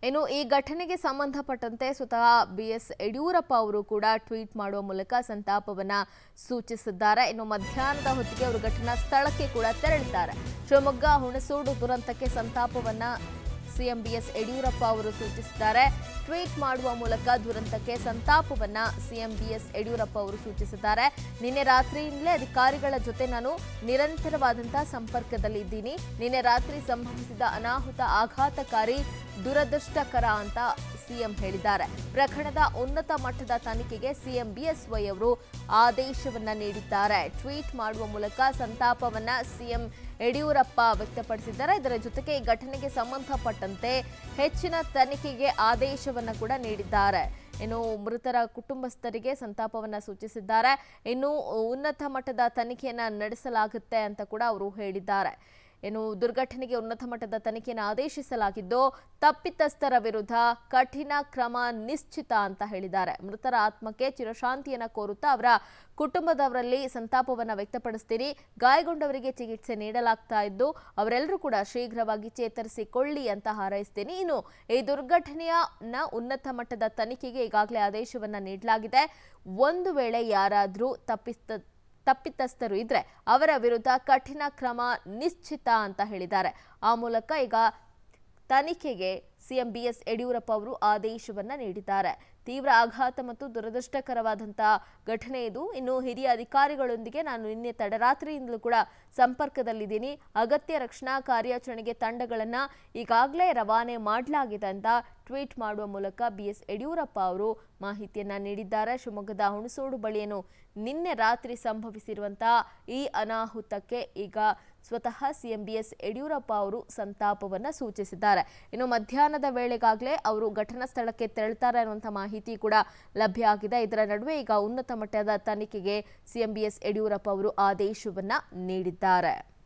ಇನ್ನು ಈ ಘಟನೆಗೆ ಸಂಬಂಧಪಟ್ಟಂತೆ ಸ್ವತಃ ಬಿ ಎಸ್ ಯಡಿಯೂರಪ್ಪ ಅವರು ಕೂಡ ಟ್ವೀಟ್ ಮಾಡುವ ಮೂಲಕ ಸಂತಾಪವನ್ನ ಸೂಚಿಸಿದ್ದಾರೆ ಇನ್ನು ಮಧ್ಯಾಹ್ನದ ಹೊತ್ತಿಗೆ ಅವರು ಘಟನಾ ಸ್ಥಳಕ್ಕೆ ಕೂಡ ತೆರಳಿದ್ದಾರೆ ಶಿವಮೊಗ್ಗ ಹುಣಸೂಡು ದುರಂತಕ್ಕೆ ಸಂತಾಪವನ್ನ ಸಿಎಂ ಬಿಎಸ್ ಯಡಿಯೂರಪ್ಪ ಅವರು ಸೂಚಿಸಿದ್ದಾರೆ ಟ್ವೀಟ್ ಮಾಡುವ ಮೂಲಕ ದುರಂತಕ್ಕೆ ಸಂತಾಪವನ್ನ ಸಿಎಂ ಬಿಎಸ್ ಯಡಿಯೂರಪ್ಪ ಅವರು ಸೂಚಿಸಿದ್ದಾರೆ ನಿನ್ನೆ ರಾತ್ರಿಯಿಂದಲೇ ಅಧಿಕಾರಿಗಳ ಜೊತೆ ನಾನು ನಿರಂತರವಾದಂತಹ ಸಂಪರ್ಕದಲ್ಲಿದ್ದೀನಿ ನಿನ್ನೆ ರಾತ್ರಿ ಸಂಭವಿಸಿದ ಅನಾಹುತ ಆಘಾತಕಾರಿ ದುರದೃಷ್ಟಕರ ಅಂತ ಸಿಎಂ ಹೇಳಿದ್ದಾರೆ ಪ್ರಕರಣದ ಉನ್ನತ ಮಟ್ಟದ ತನಿಖೆಗೆ ಸಿಎಂ ಬಿಎಸ್ವೈ ಅವರು ಆದೇಶವನ್ನ ನೀಡಿದ್ದಾರೆ ಟ್ವೀಟ್ ಮಾಡುವ ಮೂಲಕ ಸಂತಾಪವನ್ನ ಸಿಎಂ ಯಡಿಯೂರಪ್ಪ ವ್ಯಕ್ತಪಡಿಸಿದ್ದಾರೆ ಇದರ ಜೊತೆಗೆ ಈ ಘಟನೆಗೆ ಸಂಬಂಧಪಟ್ಟಂತೆ ಹೆಚ್ಚಿನ ತನಿಖೆಗೆ ಆದೇಶವನ್ನ ಕೂಡ ನೀಡಿದ್ದಾರೆ ಇನ್ನು ಮೃತರ ಕುಟುಂಬಸ್ಥರಿಗೆ ಸಂತಾಪವನ್ನ ಸೂಚಿಸಿದ್ದಾರೆ ಇನ್ನು ಉನ್ನತ ಮಟ್ಟದ ತನಿಖೆಯನ್ನ ನಡೆಸಲಾಗುತ್ತೆ ಅಂತ ಕೂಡ ಅವರು ಹೇಳಿದ್ದಾರೆ ಇನ್ನು ದುರ್ಘಟನೆಗೆ ಉನ್ನತ ಮಟ್ಟದ ತನಿಖೆಯನ್ನು ಆದೇಶಿಸಲಾಗಿದ್ದು ತಪ್ಪಿತಸ್ಥರ ವಿರುದ್ಧ ಕಠಿಣ ಕ್ರಮ ನಿಶ್ಚಿತ ಅಂತ ಹೇಳಿದ್ದಾರೆ ಮೃತರ ಆತ್ಮಕ್ಕೆ ಚಿರಶಾಂತಿಯನ್ನ ಕೋರುತ್ತಾ ಅವರ ಕುಟುಂಬದವರಲ್ಲಿ ಸಂತಾಪವನ್ನ ವ್ಯಕ್ತಪಡಿಸ್ತೀನಿ ಗಾಯಗೊಂಡವರಿಗೆ ಚಿಕಿತ್ಸೆ ನೀಡಲಾಗ್ತಾ ಇದ್ದು ಅವರೆಲ್ಲರೂ ಕೂಡ ಶೀಘ್ರವಾಗಿ ಚೇತರಿಸಿಕೊಳ್ಳಿ ಅಂತ ಹಾರೈಸ್ತೀನಿ ಇನ್ನು ಈ ದುರ್ಘಟನೆಯ ಉನ್ನತ ಮಟ್ಟದ ತನಿಖೆಗೆ ಈಗಾಗಲೇ ಆದೇಶವನ್ನ ನೀಡಲಾಗಿದೆ ಒಂದು ವೇಳೆ ಯಾರಾದರೂ ತಪ್ಪಿಸ್ತ ತಪ್ಪಿತಸ್ಥರು ಇದ್ರೆ ಅವರ ವಿರುದ್ಧ ಕಠಿಣ ಕ್ರಮ ನಿಶ್ಚಿತ ಅಂತ ಹೇಳಿದ್ದಾರೆ ಆ ಮೂಲಕ ಈಗ ತನಿಖೆಗೆ ಸಿಎಂ ಬಿಎಸ್ ಯಡಿಯೂರಪ್ಪ ಅವರು ಆದೇಶವನ್ನ ನೀಡಿದ್ದಾರೆ ತೀವ್ರ ಆಘಾತ ಮತ್ತು ದುರದೃಷ್ಟಕರವಾದಂತಹ ಘಟನೆ ಇದು ಇನ್ನು ಹಿರಿಯ ಅಧಿಕಾರಿಗಳೊಂದಿಗೆ ನಾನು ನಿನ್ನೆ ತಡರಾತ್ರಿಯಿಂದಲೂ ಕೂಡ ಸಂಪರ್ಕದಲ್ಲಿದ್ದೀನಿ ಅಗತ್ಯ ರಕ್ಷಣಾ ಕಾರ್ಯಾಚರಣೆಗೆ ತಂಡಗಳನ್ನ ಈಗಾಗಲೇ ರವಾನೆ ಮಾಡಲಾಗಿದೆ ಅಂತ ಟ್ವೀಟ್ ಮಾಡುವ ಮೂಲಕ ಬಿಎಸ್ ಯಡಿಯೂರಪ್ಪ ಅವರು ಮಾಹಿತಿಯನ್ನ ನೀಡಿದ್ದಾರೆ ಶಿವಮೊಗ್ಗದ ಹುಣಸೋಡು ಬಳಿಯನ್ನು ನಿನ್ನೆ ರಾತ್ರಿ ಸಂಭವಿಸಿರುವಂತಹ ಈ ಅನಾಹುತಕ್ಕೆ ಈಗ ಸ್ವತಃ ಸಿಎಂ ಬಿಎಸ್ ಯಡಿಯೂರಪ್ಪ ಅವರು ಸಂತಾಪವನ್ನ ಸೂಚಿಸಿದ್ದಾರೆ ಇನ್ನು ಮಧ್ಯಾಹ್ನದ ವೇಳೆಗಾಗಲೇ ಅವರು ಘಟನಾ ಸ್ಥಳಕ್ಕೆ ತೆರಳ್ತಾರೆ ಅನ್ನುವಂಥ ಮಾಹಿತಿ ಕೂಡ ಲಭ್ಯ ಆಗಿದೆ ಇದರ ನಡುವೆ ಈಗ ಉನ್ನತ ಮಟ್ಟದ ತನಿಖೆಗೆ ಸಿಎಂ ಬಿಎಸ್ ಯಡಿಯೂರಪ್ಪ ಅವರು ಆದೇಶವನ್ನ ನೀಡಿದ್ದಾರೆ